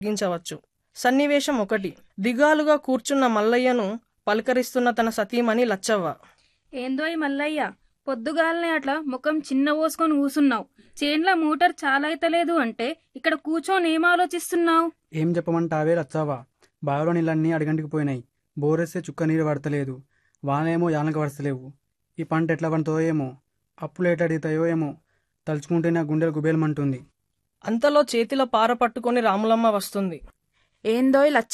తగ్గించవచ్చు సన్నివేశం ఒకటి దిగాలుగా కూర్చున్న మల్లయ్యను పలకరిస్తున్న తన సతీమణి లచ్చవ్వ ఏందోయ్ మల్లయ్య పొద్దుగాలనే అట్లా ముఖం చిన్న పోసుకొని కూసున్నావు చేన్ల మోటార్ చాలా అయితలేదు అంటే ఇక్కడ కూర్చొని ఏం ఆలోచిస్తున్నావు ఏం చెప్పమంటావే రచ్చావా బావిలో నీళ్ళన్నీ అడగంటికి పోయినాయి బోరేస్తే చుక్క నీరు పడతలేదు వానేమో యానక పడతలేవు ఈ పంట ఎట్లా పండుతుందో ఏమో అప్పులు ఎట్లా అడుగుతాయో ఏమో తలుచుకుంటే నా గుండెలు గుబేలమంటుంది అంతలో చేతిలో పార పట్టుకొని రాములమ్మ వస్తుంది ఏందోయ్ లచ్చ